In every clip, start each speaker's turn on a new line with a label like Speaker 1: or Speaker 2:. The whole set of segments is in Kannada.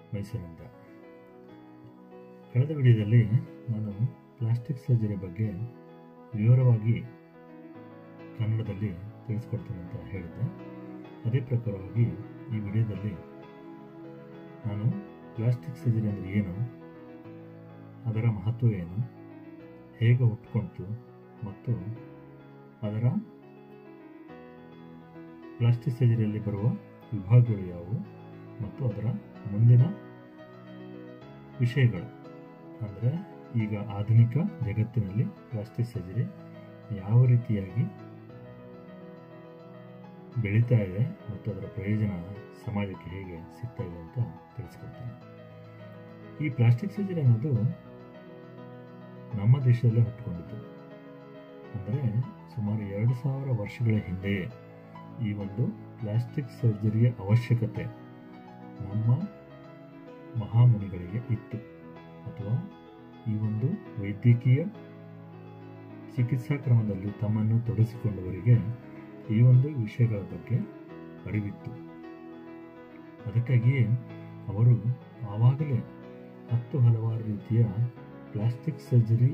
Speaker 1: ಮೈಸೂರಿನಿಂದ ಕಳೆದ ವಿಡಿಯೋದಲ್ಲಿ ನಾನು ಪ್ಲಾಸ್ಟಿಕ್ ಸರ್ಜರಿ ಬಗ್ಗೆ ವಿವರವಾಗಿ ಕನ್ನಡದಲ್ಲಿ ತಿಳಿಸ್ಕೊಡ್ತೀನಿ ಅಂತ ಹೇಳಿದ್ದೆ ಅದೇ ಪ್ರಕಾರವಾಗಿ ಈ ವಿಡಿಯೋದಲ್ಲಿ ನಾನು ಪ್ಲಾಸ್ಟಿಕ್ ಸರ್ಜರಿ ಅಂದರೆ ಏನು ಅದರ ಮಹತ್ವ ಏನು ಹೇಗೆ ಹುಟ್ಕೊಳ್ತು ಮತ್ತು ಅದರ ಪ್ಲಾಸ್ಟಿಕ್ ಸರ್ಜರಿಯಲ್ಲಿ ಬರುವ ವಿಭಾಗಗಳು ಯಾವುವು ಮತ್ತು ಅದರ ಮುಂದಿನ ವಿಷಯಗಳು ಅಂದರೆ ಈಗ ಆಧುನಿಕ ಜಗತ್ತಿನಲ್ಲಿ ಪ್ಲಾಸ್ಟಿಕ್ ಸರ್ಜರಿ ಯಾವ ರೀತಿಯಾಗಿ ಬೆಳೀತಾ ಇದೆ ಮತ್ತು ಅದರ ಪ್ರಯೋಜನ ಸಮಾಜಕ್ಕೆ ಹೇಗೆ ಸಿಗ್ತಾ ಇದೆ ಅಂತ ತಿಳಿಸ್ಕೊಡ್ತೀನಿ ಈ ಪ್ಲಾಸ್ಟಿಕ್ ಸರ್ಜರಿ ಅನ್ನೋದು ನಮ್ಮ ದೇಶದಲ್ಲೇ ಹುಟ್ಟುಕೊಂಡಿದ್ದು ಅಂದರೆ ಸುಮಾರು ಎರಡು ಸಾವಿರ ವರ್ಷಗಳ ಹಿಂದೆಯೇ ಈ ಒಂದು ಪ್ಲಾಸ್ಟಿಕ್ ಸರ್ಜರಿಯ ಅವಶ್ಯಕತೆ ನಮ್ಮ ಮಹಾಮುನಿಗಳಿಗೆ ಇತ್ತು ಅಥವಾ ಈ ಒಂದು ವೈದ್ಯಕೀಯ ಚಿಕಿತ್ಸಾ ಕ್ರಮದಲ್ಲಿ ತಮ್ಮನ್ನು ತೊಡಗಿಸಿಕೊಂಡವರಿಗೆ ಈ ಒಂದು ವಿಷಯಗಳ ಬಗ್ಗೆ ಅರಿವಿತ್ತು ಅದಕ್ಕಾಗಿಯೇ ಅವರು ಆವಾಗಲೇ ಹತ್ತು ಹಲವಾರು ರೀತಿಯ ಪ್ಲಾಸ್ಟಿಕ್ ಸರ್ಜರಿ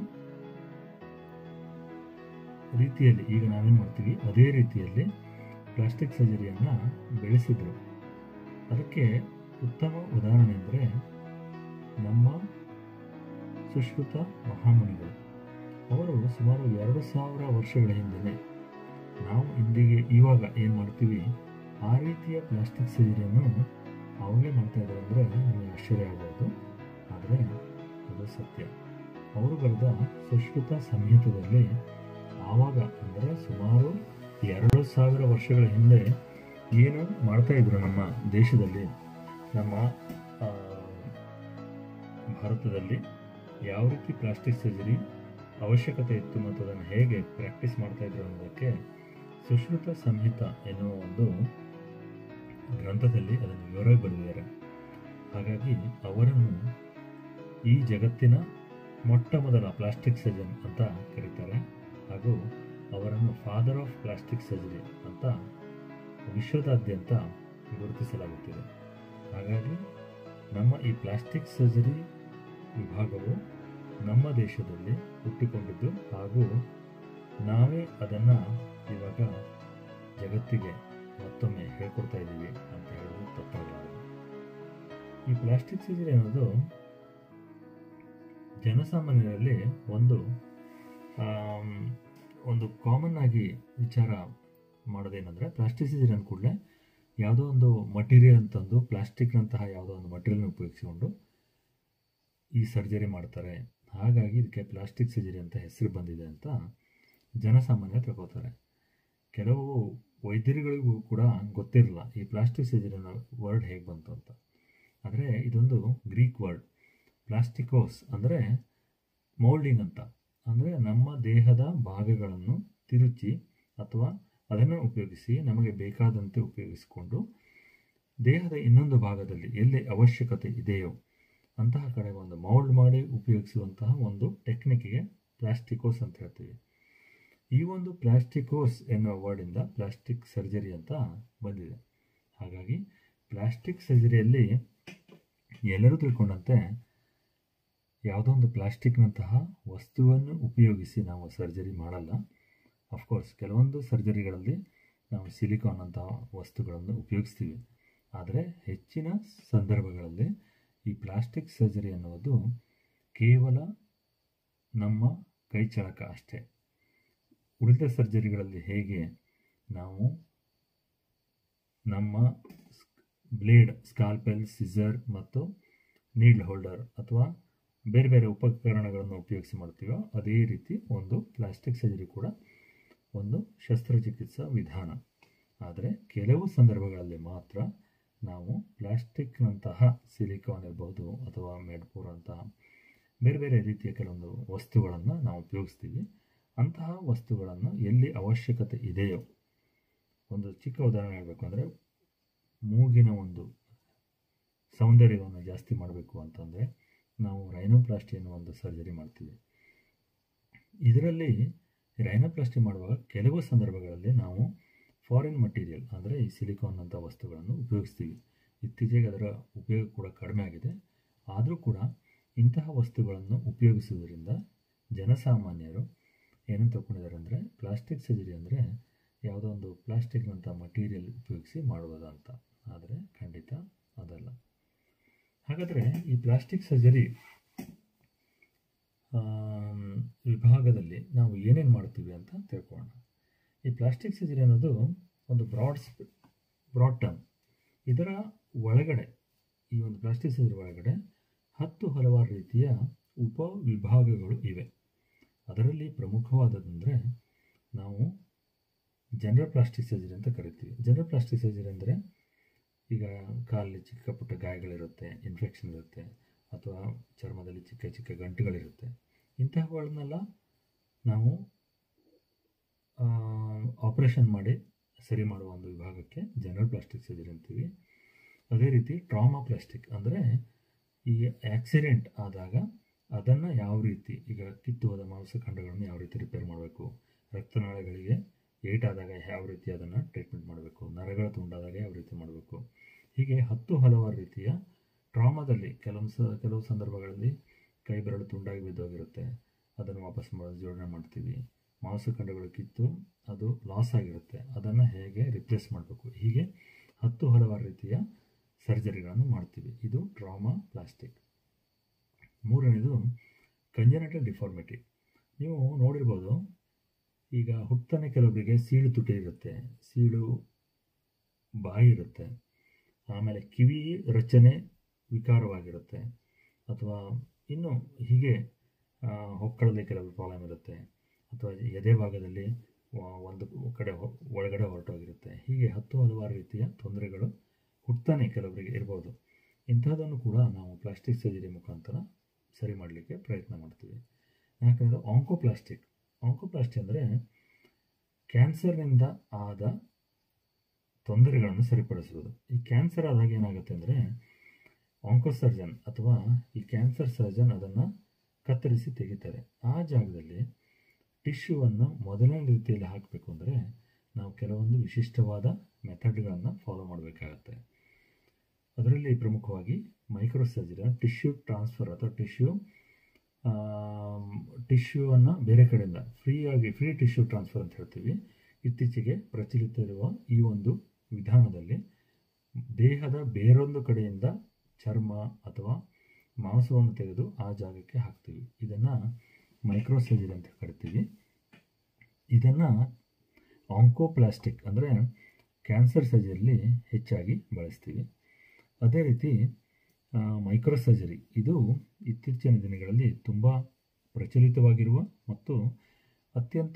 Speaker 1: ರೀತಿಯಲ್ಲಿ ಈಗ ನಾವೇನು ಮಾಡ್ತೀವಿ ಅದೇ ರೀತಿಯಲ್ಲಿ ಪ್ಲಾಸ್ಟಿಕ್ ಸರ್ಜರಿಯನ್ನು ಬೆಳೆಸಿದರು ಅದಕ್ಕೆ ಉತ್ತಮ ಉದಾಹರಣೆ ಅಂದರೆ ನಮ್ಮ ಸುಶ್ರುತ ಮಹಾಮುನಿಗಳು ಅವರು ಸುಮಾರು ಎರಡು ಸಾವಿರ ವರ್ಷಗಳ ಹಿಂದೆ ನಾವು ಇಂದಿಗೆ ಇವಾಗ ಏನು ಮಾಡ್ತೀವಿ ಆ ರೀತಿಯ ಪ್ಲಾಸ್ಟಿಕ್ ಸರ್ಜರಿಯನ್ನು ಅವಾಗಲೇ ಮಾಡ್ತಾ ಇದ್ದಾರೆ ಅಂದರೆ ನಿಮಗೆ ಆಶ್ಚರ್ಯ ಆಗ್ಬೋದು ಆದರೆ ಅದು ಸತ್ಯ ಅವರು ಬರೆದ ಸುಶ್ರುತ ಸಂಹಿತದಲ್ಲಿ ಆವಾಗ ಅಂದರೆ ಸುಮಾರು ಎರಡು ಸಾವಿರ ವರ್ಷಗಳ ಹಿಂದೆ ಏನು ಮಾಡ್ತಾ ಇದ್ರು ನಮ್ಮ ದೇಶದಲ್ಲಿ ನಮ್ಮ ಭಾರತದಲ್ಲಿ ಯಾವ ರೀತಿ ಪ್ಲಾಸ್ಟಿಕ್ ಸರ್ಜರಿ ಅವಶ್ಯಕತೆ ಇತ್ತು ಮತ್ತು ಅದನ್ನು ಹೇಗೆ ಪ್ರಾಕ್ಟೀಸ್ ಮಾಡ್ತಾ ಇದ್ರು ಅನ್ನೋದಕ್ಕೆ ಸುಶ್ರುತ ಸಂಹಿತ ಎನ್ನುವ ಒಂದು ಗ್ರಂಥದಲ್ಲಿ ಅದನ್ನು ವಿವರವಾಗಿ ಬರೆದಿದ್ದಾರೆ ಹಾಗಾಗಿ ಅವರನ್ನು ಈ ಜಗತ್ತಿನ ಮೊಟ್ಟ ಮೊದಲ ಪ್ಲಾಸ್ಟಿಕ್ ಸರ್ಜನ್ ಅಂತ ಕರೀತಾರೆ ಹಾಗೂ ಅವರನ್ನು ಫಾದರ್ ಆಫ್ ಪ್ಲಾಸ್ಟಿಕ್ ಸರ್ಜರಿ ಅಂತ ವಿಶ್ವದಾದ್ಯಂತ ಗುರುತಿಸಲಾಗುತ್ತಿದೆ ಹಾಗಾಗಿ ನಮ್ಮ ಈ ಪ್ಲಾಸ್ಟಿಕ್ ಸರ್ಜರಿ ವಿಭಾಗವು ನಮ್ಮ ದೇಶದಲ್ಲಿ ಹುಟ್ಟಿಕೊಂಡಿದ್ದು ಹಾಗೂ ನಾವೇ ಅದನ್ನು ಇವಾಗ ಜಗತ್ತಿಗೆ ಮತ್ತೊಮ್ಮೆ ಹೇಳ್ಕೊಡ್ತಾ ಇದ್ದೀವಿ ಅಂತ ಹೇಳೋದು ತಪ್ಪಾಗಲಾರದು ಈ ಪ್ಲಾಸ್ಟಿಕ್ ಸರ್ಜರಿ ಅನ್ನೋದು ಜನಸಾಮಾನ್ಯರಲ್ಲಿ ಒಂದು ಒಂದು ಕಾಮನ್ ಆಗಿ ವಿಚಾರ ಮಾಡೋದೇನೆಂದರೆ ಪ್ಲಾಸ್ಟಿಕ್ ಸರ್ಜರಿ ಅಂದ ಕೂಡಲೇ ಯಾವುದೋ ಒಂದು ಮಟೀರಿಯಲ್ ಅಂತಂದು ಪ್ಲಾಸ್ಟಿಕ್ನಂತಹ ಯಾವುದೋ ಒಂದು ಮಟೀರಿಯಲ್ನ ಉಪಯೋಗಿಸಿಕೊಂಡು ಈ ಸರ್ಜರಿ ಮಾಡ್ತಾರೆ ಹಾಗಾಗಿ ಇದಕ್ಕೆ ಪ್ಲಾಸ್ಟಿಕ್ ಸರ್ಜರಿ ಅಂತ ಹೆಸರು ಬಂದಿದೆ ಅಂತ ಜನಸಾಮಾನ್ಯ ತಿಳ್ಕೊತಾರೆ ಕೆಲವು ವೈದ್ಯರುಗಳಿಗೂ ಕೂಡ ಗೊತ್ತಿರಲ್ಲ ಈ ಪ್ಲಾಸ್ಟಿಕ್ ಸರ್ಜರಿ ಅನ್ನೋ ವರ್ಡ್ ಹೇಗೆ ಬಂತು ಅಂತ ಆದರೆ ಇದೊಂದು ಗ್ರೀಕ್ ವರ್ಡ್ ಪ್ಲಾಸ್ಟಿಕೋಸ್ ಅಂದರೆ ಮೌಲ್ಡಿಂಗ್ ಅಂತ ಅಂದರೆ ನಮ್ಮ ದೇಹದ ಭಾಗಗಳನ್ನು ತಿರುಚಿ ಅಥವಾ ಅದನ್ನು ಉಪಯೋಗಿಸಿ ನಮಗೆ ಬೇಕಾದಂತೆ ಉಪಯೋಗಿಸಿಕೊಂಡು ದೇಹದ ಇನ್ನೊಂದು ಭಾಗದಲ್ಲಿ ಎಲ್ಲಿ ಅವಶ್ಯಕತೆ ಇದೆಯೋ ಅಂತಹ ಕಡೆ ಒಂದು ಮೌಲ್ಡ್ ಮಾಡಿ ಉಪಯೋಗಿಸುವಂತಹ ಒಂದು ಟೆಕ್ನಿಕ್ಗೆ ಪ್ಲಾಸ್ಟಿಕೋಸ್ ಅಂತ ಹೇಳ್ತೀವಿ ಈ ಒಂದು ಪ್ಲಾಸ್ಟಿಕೋಸ್ ಎನ್ನುವ ವರ್ಡಿಂದ ಪ್ಲಾಸ್ಟಿಕ್ ಸರ್ಜರಿ ಅಂತ ಬಂದಿದೆ ಹಾಗಾಗಿ ಪ್ಲಾಸ್ಟಿಕ್ ಸರ್ಜರಿಯಲ್ಲಿ ಎಲ್ಲರೂ ತಿಳ್ಕೊಂಡಂತೆ ಯಾವುದೋ ಒಂದು ಪ್ಲಾಸ್ಟಿಕ್ನಂತಹ ವಸ್ತುವನ್ನು ಉಪಯೋಗಿಸಿ ನಾವು ಸರ್ಜರಿ ಮಾಡಲ್ಲ ಅಫ್ಕೋರ್ಸ್ ಕೆಲವೊಂದು ಸರ್ಜರಿಗಳಲ್ಲಿ ನಾವು ಸಿಲಿಕಾನ್ ಅಂತಹ ವಸ್ತುಗಳನ್ನು ಉಪಯೋಗಿಸ್ತೀವಿ ಆದರೆ ಹೆಚ್ಚಿನ ಸಂದರ್ಭಗಳಲ್ಲಿ ಈ ಪ್ಲಾಸ್ಟಿಕ್ ಸರ್ಜರಿ ಅನ್ನೋದು ಕೇವಲ ನಮ್ಮ ಕೈ ಚಳಕ ಅಷ್ಟೇ ಉಳಿದ ಸರ್ಜರಿಗಳಲ್ಲಿ ಹೇಗೆ ನಾವು ನಮ್ಮ ಬ್ಲೇಡ್ ಸ್ಕಾಲ್ಪೆಲ್ ಸಿಸರ್ ಮತ್ತು ನೀಡ್ಲ್ ಹೋಲ್ಡರ್ ಅಥವಾ ಬೇರೆ ಬೇರೆ ಉಪಕರಣಗಳನ್ನು ಉಪಯೋಗಿಸಿ ಮಾಡ್ತೀವೋ ಅದೇ ರೀತಿ ಒಂದು ಪ್ಲಾಸ್ಟಿಕ್ ಸರ್ಜರಿ ಕೂಡ ಒಂದು ಶಸ್ತ್ರಚಿಕಿತ್ಸಾ ವಿಧಾನ ಆದರೆ ಕೆಲವು ಸಂದರ್ಭಗಳಲ್ಲಿ ಮಾತ್ರ ನಾವು ಪ್ಲಾಸ್ಟಿಕ್ನಂತಹ ಸಿಲಿಕಾನ್ ಇರಬಹುದು ಅಥವಾ ಮೆಡ್ಪೂರ್ ಅಂತಹ ಬೇರೆ ಬೇರೆ ರೀತಿಯ ಕೆಲವೊಂದು ವಸ್ತುಗಳನ್ನು ನಾವು ಉಪಯೋಗಿಸ್ತೀವಿ ಅಂತಹ ವಸ್ತುಗಳನ್ನು ಎಲ್ಲಿ ಅವಶ್ಯಕತೆ ಇದೆಯೋ ಒಂದು ಚಿಕ್ಕ ಉದಾಹರಣೆ ಹೇಳಬೇಕು ಅಂದರೆ ಮೂಗಿನ ಒಂದು ಸೌಂದರ್ಯವನ್ನು ಜಾಸ್ತಿ ಮಾಡಬೇಕು ಅಂತಂದರೆ ನಾವು ರೈನೋಪ್ಲಾಸ್ಟಿ ಅನ್ನೋ ಒಂದು ಸರ್ಜರಿ ಮಾಡ್ತೀವಿ ಇದರಲ್ಲಿ ರೈನೋಪ್ಲಾಸ್ಟಿ ಮಾಡುವಾಗ ಕೆಲವು ಸಂದರ್ಭಗಳಲ್ಲಿ ನಾವು ಫಾರಿನ್ ಮಟೀರಿಯಲ್ ಅಂದರೆ ಈ ಸಿಲಿಕಾನ್ ಅಂಥ ವಸ್ತುಗಳನ್ನು ಉಪಯೋಗಿಸ್ತೀವಿ ಇತ್ತೀಚೆಗೆ ಅದರ ಉಪಯೋಗ ಕೂಡ ಕಡಿಮೆ ಆಗಿದೆ ಆದರೂ ಕೂಡ ಇಂತಹ ವಸ್ತುಗಳನ್ನು ಉಪಯೋಗಿಸುವುದರಿಂದ ಜನಸಾಮಾನ್ಯರು ಏನು ತಿಳ್ಕೊಂಡಿದ್ದಾರೆ ಅಂದರೆ ಪ್ಲಾಸ್ಟಿಕ್ ಸರ್ಜರಿ ಅಂದರೆ ಯಾವುದೋ ಒಂದು ಪ್ಲಾಸ್ಟಿಕ್ನಂಥ ಮಟೀರಿಯಲ್ ಉಪಯೋಗಿಸಿ ಮಾಡುವುದು ಅಂತ ಆದರೆ ಖಂಡಿತ ಅದಲ್ಲ ಹಾಗಾದರೆ ಈ ಪ್ಲಾಸ್ಟಿಕ್ ಸರ್ಜರಿ ವಿಭಾಗದಲ್ಲಿ ನಾವು ಏನೇನು ಮಾಡ್ತೀವಿ ಅಂತ ತಿಳ್ಕೊಳ್ಳೋಣ ಈ ಪ್ಲಾಸ್ಟಿಕ್ ಸರ್ಜರಿ ಅನ್ನೋದು ಒಂದು ಬ್ರಾಡ್ ಬ್ರಾಡ್ ಟರ್ಮ್ ಇದರ ಒಳಗಡೆ ಈ ಒಂದು ಪ್ಲಾಸ್ಟಿಕ್ ಸರ್ಜರಿ ಒಳಗಡೆ ಹತ್ತು ಹಲವಾರು ರೀತಿಯ ಉಪ ವಿಭಾಗಗಳು ಇವೆ ಅದರಲ್ಲಿ ಪ್ರಮುಖವಾದದಂದರೆ ನಾವು ಜನರಲ್ ಪ್ಲಾಸ್ಟಿಕ್ ಸರ್ಜರಿ ಅಂತ ಕರಿತೀವಿ ಜನರಲ್ ಪ್ಲಾಸ್ಟಿಕ್ ಸರ್ಜರಿ ಅಂದರೆ ಈಗ ಕಾಲಲ್ಲಿ ಚಿಕ್ಕ ಪುಟ್ಟ ಗಾಯಗಳಿರುತ್ತೆ ಇನ್ಫೆಕ್ಷನ್ ಇರುತ್ತೆ ಅಥವಾ ಚರ್ಮದಲ್ಲಿ ಚಿಕ್ಕ ಚಿಕ್ಕ ಗಂಟುಗಳಿರುತ್ತೆ ಇಂತಹವುಗಳನ್ನೆಲ್ಲ ನಾವು ಆಪರೇಷನ್ ಮಾಡಿ ಸರಿ ಮಾಡುವ ಒಂದು ವಿಭಾಗಕ್ಕೆ ಜನರಲ್ ಪ್ಲಾಸ್ಟಿಕ್ ಸರ್ಜರಿ ಅಂತೀವಿ ಅದೇ ರೀತಿ ಟ್ರಾಮಾ ಪ್ಲಾಸ್ಟಿಕ್ ಅಂದರೆ ಈ ಆಕ್ಸಿಡೆಂಟ್ ಆದಾಗ ಅದನ್ನು ಯಾವ ರೀತಿ ಈಗ ಕಿತ್ತು ಹೋದ ಮಾಂಸಖಂಡಗಳನ್ನು ಯಾವ ರೀತಿ ರಿಪೇರ್ ಮಾಡಬೇಕು ರಕ್ತನಾಳಗಳಿಗೆ ಏಟಾದಾಗ ಯಾವ ರೀತಿ ಅದನ್ನು ಟ್ರೀಟ್ಮೆಂಟ್ ಮಾಡಬೇಕು ನರಗಳ ತುಂಡಾದಾಗ ಯಾವ ರೀತಿ ಮಾಡಬೇಕು ಹೀಗೆ ಹತ್ತು ಹಲವಾರು ರೀತಿಯ ಟ್ರಾಮಾದಲ್ಲಿ ಕೆಲವು ಸ ಕೆಲವು ಸಂದರ್ಭಗಳಲ್ಲಿ ಕೈ ಬೆರಳು ತುಂಡಾಗಿ ಬಿದ್ದೋಗಿರುತ್ತೆ ಅದನ್ನು ವಾಪಸ್ ಮಾಡಿ ಜೋಡಣೆ ಮಾಡ್ತೀವಿ ಮಾಂಸಖಂಡಗಳು ಕಿತ್ತು ಅದು ಲಾಸ್ ಆಗಿರುತ್ತೆ ಅದನ್ನು ಹೇಗೆ ರಿಪ್ಲೇಸ್ ಮಾಡಬೇಕು ಹೀಗೆ ಹತ್ತು ಹಲವಾರು ರೀತಿಯ ಸರ್ಜರಿಗಳನ್ನು ಮಾಡ್ತೀವಿ ಇದು ಟ್ರಾಮಾ ಪ್ಲಾಸ್ಟಿಕ್ ಮೂರನೇದು ಕಂಜನೆಟಲ್ ಡಿಫಾರ್ಮಿಟಿ ನೀವು ನೋಡಿರ್ಬೋದು ಈಗ ಹುಟ್ಟನೆ ಕೆಲವೊಬ್ಬರಿಗೆ ಸೀಳು ತುಟಿ ಇರುತ್ತೆ ಸೀಳು ಬಾಯಿ ಇರುತ್ತೆ ಆಮೇಲೆ ಕಿವಿ ರಚನೆ ವಿಕಾರವಾಗಿರುತ್ತೆ ಅಥವಾ ಇನ್ನು ಹೀಗೆ ಹೊಕ್ಕಳಲ್ಲಿ ಕೆಲವು ಪ್ರಾಬ್ಲಮ್ ಇರುತ್ತೆ ಅಥವಾ ಎದೆ ಭಾಗದಲ್ಲಿ ಒಂದು ಕಡೆ ಒಳಗಡೆ ಹೊರಟೋಗಿರುತ್ತೆ ಹೀಗೆ ಹತ್ತು ಹಲವಾರು ರೀತಿಯ ತೊಂದರೆಗಳು ಹುಟ್ಟನೆ ಕೆಲವರಿಗೆ ಇರ್ಬೋದು ಇಂಥದ್ದನ್ನು ಕೂಡ ನಾವು ಪ್ಲಾಸ್ಟಿಕ್ ಸರ್ಜರಿ ಮುಖಾಂತರ ಸರಿ ಮಾಡಲಿಕ್ಕೆ ಪ್ರಯತ್ನ ಮಾಡ್ತೀವಿ ಯಾಕಂದರೆ ಆಂಕೋಪ್ಲಾಸ್ಟಿಕ್ ಆಂಕೋಪ್ಲಾಸ್ಟಿ ಅಂದರೆ ಕ್ಯಾನ್ಸರ್ನಿಂದ ಆದ ತೊಂದರೆಗಳನ್ನು ಸರಿಪಡಿಸುವುದು ಈ ಕ್ಯಾನ್ಸರ್ ಆದಾಗ ಏನಾಗುತ್ತೆ ಅಂದರೆ ಆಂಕೋಸರ್ಜನ್ ಅಥವಾ ಈ ಕ್ಯಾನ್ಸರ್ ಸರ್ಜನ್ ಅದನ್ನು ಕತ್ತರಿಸಿ ತೆಗಿತಾರೆ ಆ ಜಾಗದಲ್ಲಿ ಟಿಶ್ಯೂವನ್ನು ಮೊದಲನೇ ರೀತಿಯಲ್ಲಿ ಹಾಕಬೇಕು ಅಂದರೆ ನಾವು ಕೆಲವೊಂದು ವಿಶಿಷ್ಟವಾದ ಮೆಥಡ್ಗಳನ್ನು ಫಾಲೋ ಮಾಡಬೇಕಾಗತ್ತೆ ಅದರಲ್ಲಿ ಪ್ರಮುಖವಾಗಿ ಮೈಕ್ರೋ ಸರ್ಜರಿ ಟಿಶ್ಯೂ ಟ್ರಾನ್ಸ್ಫರ್ ಅಥವಾ ಟಿಶ್ಯೂ ಟಿಶ್ಯೂವನ್ನು ಬೇರೆ ಕಡೆಯಿಂದ ಫ್ರೀಯಾಗಿ ಫ್ರೀ ಟಿಶ್ಯೂ ಟ್ರಾನ್ಸ್ಫರ್ ಅಂತ ಹೇಳ್ತೀವಿ ಇತ್ತೀಚೆಗೆ ಪ್ರಚಲಿತ ಇರುವ ಈ ಒಂದು ವಿಧಾನದಲ್ಲಿ ದೇಹದ ಬೇರೊಂದು ಕಡೆಯಿಂದ ಚರ್ಮ ಅಥವಾ ಮಾಂಸವನ್ನು ತೆಗೆದು ಆ ಜಾಗಕ್ಕೆ ಹಾಕ್ತೀವಿ ಇದನ್ನು ಮೈಕ್ರೋ ಸರ್ಜರಿ ಅಂತ ಕರಿತೀವಿ ಇದನ್ನು ಆಂಕೋಪ್ಲಾಸ್ಟಿಕ್ ಅಂದರೆ ಕ್ಯಾನ್ಸರ್ ಸರ್ಜರಿಲಿ ಹೆಚ್ಚಾಗಿ ಬಳಸ್ತೀವಿ ಅದೇ ರೀತಿ ಮೈಕ್ರೋ ಸರ್ಜರಿ ಇದು ಇತ್ತೀಚಿನ ದಿನಗಳಲ್ಲಿ ತುಂಬ ಪ್ರಚಲಿತವಾಗಿರುವ ಮತ್ತು ಅತ್ಯಂತ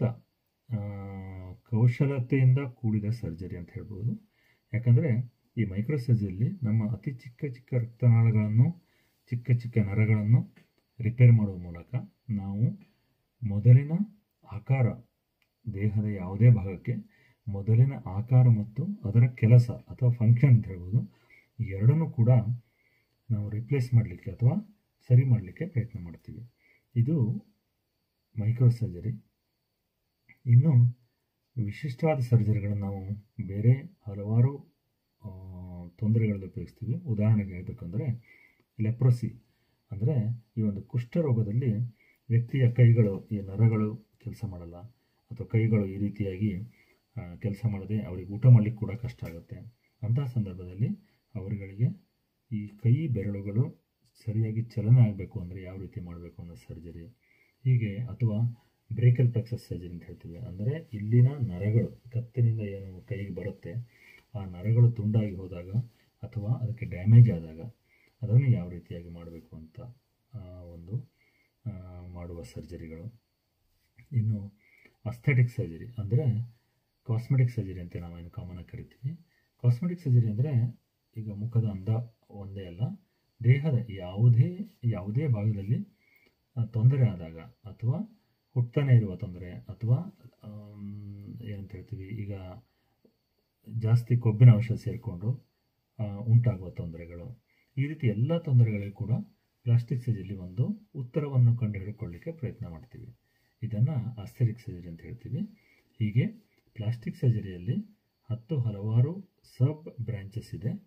Speaker 1: ಕೌಶಲತೆಯಿಂದ ಕೂಡಿದ ಸರ್ಜರಿ ಅಂತ ಹೇಳ್ಬೋದು ಯಾಕಂದರೆ ಈ ಮೈಕ್ರೋ ಸರ್ಜರಿಯಲ್ಲಿ ನಮ್ಮ ಅತಿ ಚಿಕ್ಕ ಚಿಕ್ಕ ರಕ್ತನಾಳಗಳನ್ನು ಚಿಕ್ಕ ಚಿಕ್ಕ ನರಗಳನ್ನು ರಿಪೇರ್ ಮಾಡುವ ಮೂಲಕ ನಾವು ಮೊದಲಿನ ಆಕಾರ ದೇಹದ ಯಾವುದೇ ಭಾಗಕ್ಕೆ ಮೊದಲಿನ ಆಕಾರ ಮತ್ತು ಅದರ ಕೆಲಸ ಅಥವಾ ಫಂಕ್ಷನ್ ಅಂತ ಹೇಳ್ಬೋದು ಎರಡನ್ನೂ ಕೂಡ ನಾವು ರಿಪ್ಲೇಸ್ ಮಾಡಲಿಕ್ಕೆ ಅಥವಾ ಸರಿ ಮಾಡಲಿಕ್ಕೆ ಪ್ರಯತ್ನ ಮಾಡ್ತೀವಿ ಇದು ಮೈಕ್ರೋ ಸರ್ಜರಿ ಇನ್ನು ವಿಶಿಷ್ಟವಾದ ಸರ್ಜರಿಗಳನ್ನು ನಾವು ಬೇರೆ ಹಲವಾರು ತೊಂದರೆಗಳಲ್ಲಿ ಉಪಯೋಗಿಸ್ತೀವಿ ಉದಾಹರಣೆಗೆ ಹೇಳಬೇಕಂದ್ರೆ ಲೆಪ್ರೊಸಿ ಅಂದರೆ ಈ ಒಂದು ಕುಷ್ಠರೋಗದಲ್ಲಿ ವ್ಯಕ್ತಿಯ ಕೈಗಳು ಈ ನರಗಳು ಕೆಲಸ ಮಾಡಲ್ಲ ಅಥವಾ ಕೈಗಳು ಈ ರೀತಿಯಾಗಿ ಕೆಲಸ ಮಾಡದೆ ಅವರಿಗೆ ಊಟ ಮಾಡಲಿಕ್ಕೆ ಕೂಡ ಕಷ್ಟ ಆಗುತ್ತೆ ಅಂತಹ ಸಂದರ್ಭದಲ್ಲಿ ಅವರುಗಳಿಗೆ ಈ ಕೈ ಬೆರಳುಗಳು ಸರಿಯಾಗಿ ಚಲನೆ ಆಗಬೇಕು ಅಂದರೆ ಯಾವ ರೀತಿ ಮಾಡಬೇಕು ಅನ್ನೋ ಸರ್ಜರಿ ಹೀಗೆ ಅಥವಾ ಬ್ರೇಕಲ್ ಪ್ಲೆಕ್ಸಸ್ ಸರ್ಜರಿ ಅಂತ ಹೇಳ್ತೀವಿ ಅಂದರೆ ಇಲ್ಲಿನ ನರಗಳು ಕತ್ತಿನಿಂದ ಏನು ಕೈಗೆ ಬರುತ್ತೆ ಆ ನರಗಳು ತುಂಡಾಗಿ ಹೋದಾಗ ಅಥವಾ ಅದಕ್ಕೆ ಡ್ಯಾಮೇಜ್ ಆದಾಗ ಅದನ್ನು ಯಾವ ರೀತಿಯಾಗಿ ಮಾಡಬೇಕು ಅಂತ ಒಂದು ಮಾಡುವ ಸರ್ಜರಿಗಳು ಇನ್ನು ಅಸ್ಥೆಟಿಕ್ ಸರ್ಜರಿ ಅಂದರೆ ಕಾಸ್ಮೆಟಿಕ್ ಸರ್ಜರಿ ಅಂತ ನಾವೇನು ಕಾಮನಾಗಿ ಕರಿತೀವಿ ಕಾಸ್ಮೆಟಿಕ್ ಸರ್ಜರಿ ಅಂದರೆ ಈಗ ಮುಖದ ಅಂದ ಒಂದೇ ಅಲ್ಲ ದೇಹದ ಯಾವುದೇ ಯಾವುದೇ ಭಾಗದಲ್ಲಿ ತೊಂದರೆ ಆದಾಗ ಅಥವಾ ಹುಟ್ಟತಾನೆ ಇರುವ ತೊಂದರೆ ಅಥವಾ ಏನಂತ ಹೇಳ್ತೀವಿ ಈಗ ಜಾಸ್ತಿ ಕೊಬ್ಬಿನ ಅಂಶ ಸೇರಿಕೊಂಡು ಉಂಟಾಗುವ ತೊಂದರೆಗಳು ಈ ರೀತಿ ಎಲ್ಲ ತೊಂದರೆಗಳಿಗೂ ಕೂಡ ಪ್ಲಾಸ್ಟಿಕ್ ಸರ್ಜರಿ ಒಂದು ಉತ್ತರವನ್ನು ಕಂಡುಹಿಡಿಕೊಳ್ಳಿಕ್ಕೆ ಪ್ರಯತ್ನ ಮಾಡ್ತೀವಿ ಇದನ್ನು ಅಸ್ಥೆಟಿಕ್ ಸರ್ಜರಿ ಅಂತ ಹೇಳ್ತೀವಿ ಹೀಗೆ ಪ್ಲಾಸ್ಟಿಕ್ ಸರ್ಜರಿಯಲ್ಲಿ ಹತ್ತು ಹಲವಾರು ಸಬ್ ಬ್ರಾಂಚಸ್ ಇದೆ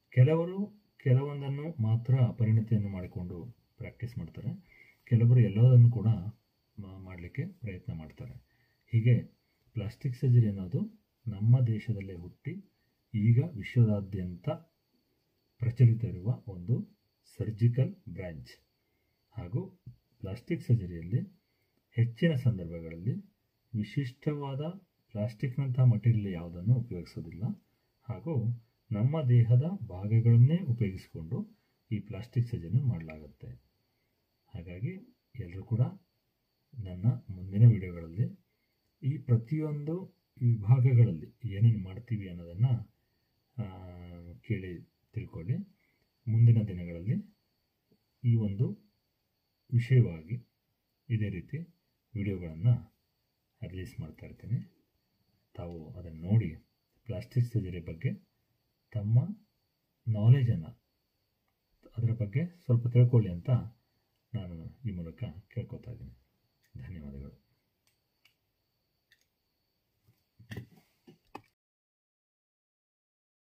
Speaker 1: ಕೆಲವರು ಕೆಲವೊಂದನ್ನು ಮಾತ್ರ ಪರಿಣತಿಯನ್ನು ಮಾಡಿಕೊಂಡು ಪ್ರಾಕ್ಟೀಸ್ ಮಾಡ್ತಾರೆ ಕೆಲವರು ಎಲ್ಲದನ್ನು ಕೂಡ ಮಾಡಲಿಕ್ಕೆ ಪ್ರಯತ್ನ ಮಾಡ್ತಾರೆ ಹೀಗೆ ಪ್ಲಾಸ್ಟಿಕ್ ಸರ್ಜರಿ ಅನ್ನೋದು ನಮ್ಮ ದೇಶದಲ್ಲೇ ಹುಟ್ಟಿ ಈಗ ವಿಶ್ವದಾದ್ಯಂತ ಪ್ರಚಲಿತ ಇರುವ ಒಂದು ಸರ್ಜಿಕಲ್ ಬ್ರ್ಯಾಂಚ್ ಹಾಗೂ ಪ್ಲಾಸ್ಟಿಕ್ ಸರ್ಜರಿಯಲ್ಲಿ ಹೆಚ್ಚಿನ ಸಂದರ್ಭಗಳಲ್ಲಿ ವಿಶಿಷ್ಟವಾದ ಪ್ಲಾಸ್ಟಿಕ್ನಂತಹ ಮಟೀರಿಯಲ್ ಯಾವುದನ್ನು ಉಪಯೋಗಿಸೋದಿಲ್ಲ ಹಾಗೂ ನಮ್ಮ ದೇಹದ ಭಾಗಗಳನ್ನೇ ಉಪಯೋಗಿಸಿಕೊಂಡು ಈ ಪ್ಲಾಸ್ಟಿಕ್ ಸರ್ಜರಿ ಮಾಡಲಾಗುತ್ತೆ ಹಾಗಾಗಿ ಎಲ್ಲರೂ ಕೂಡ ನನ್ನ ಮುಂದಿನ ವಿಡಿಯೋಗಳಲ್ಲಿ ಈ ಪ್ರತಿಯೊಂದು ವಿಭಾಗಗಳಲ್ಲಿ ಏನೇನು ಮಾಡ್ತೀವಿ ಅನ್ನೋದನ್ನು ಕೇಳಿ ತಿಳ್ಕೊಳ್ಳಿ ಮುಂದಿನ ದಿನಗಳಲ್ಲಿ ಈ ಒಂದು ವಿಷಯವಾಗಿ ಇದೇ ರೀತಿ ವಿಡಿಯೋಗಳನ್ನು ರಿಲೀಸ್ ಮಾಡ್ತಾ ಇರ್ತೀನಿ ತಾವು ಅದನ್ನು ನೋಡಿ ಪ್ಲಾಸ್ಟಿಕ್ ಸರ್ಜರಿ ಬಗ್ಗೆ ತಮ್ಮ ನಾಲೆಜನ್ನು ಅದರ ಬಗ್ಗೆ ಸ್ವಲ್ಪ ತಿಳ್ಕೊಳ್ಳಿ ಅಂತ ನಾನು ಈ ಮೂಲಕ ಕೇಳ್ಕೊತಾ ಇದ್ದೀನಿ